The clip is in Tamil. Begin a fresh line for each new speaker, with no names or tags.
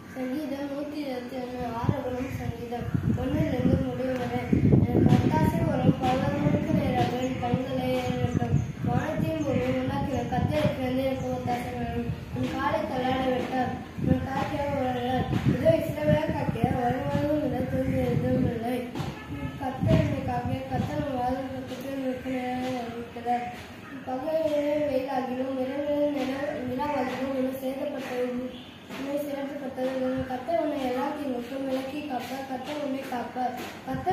சங்கீதம் நூற்றி இருபத்தி ஒன்று ஆரவரும் சங்கீதம் ஒன்றிலிருந்து முடிவு வரை என் பத்தாசை வரும் பலருக்கு நேராக என் கண்களை ஏறட்டும் வானத்தையும் பூமியும் உண்டாக்கின கத்தரிக்கிறது எனக்கு ஒத்தாசை வேணும் என் காலை தள்ளாட விட்டார் என் காற்றாக வருகிறார் இதோ இஸ்ரவேலை காட்டிய வருமானம் இல்லை தூங்கி எதுவும் இல்லை கத்தர் என்னை காக்கிய கத்தர் வாதம் பக்கத்தில் நிற்கிறார் அறிவிக்கிறார் பகலிலே வெயிலாகிலும் இரவு நில நிலாவாகிலும் உன்னை சேதப்பட்டது உன்னை சிறப்புப்பட்டது கத்த உன்னை எல்லா தீங்குக்கும் விலக்கி காப்பார் கத்த உன்னை காப்பார் கத்த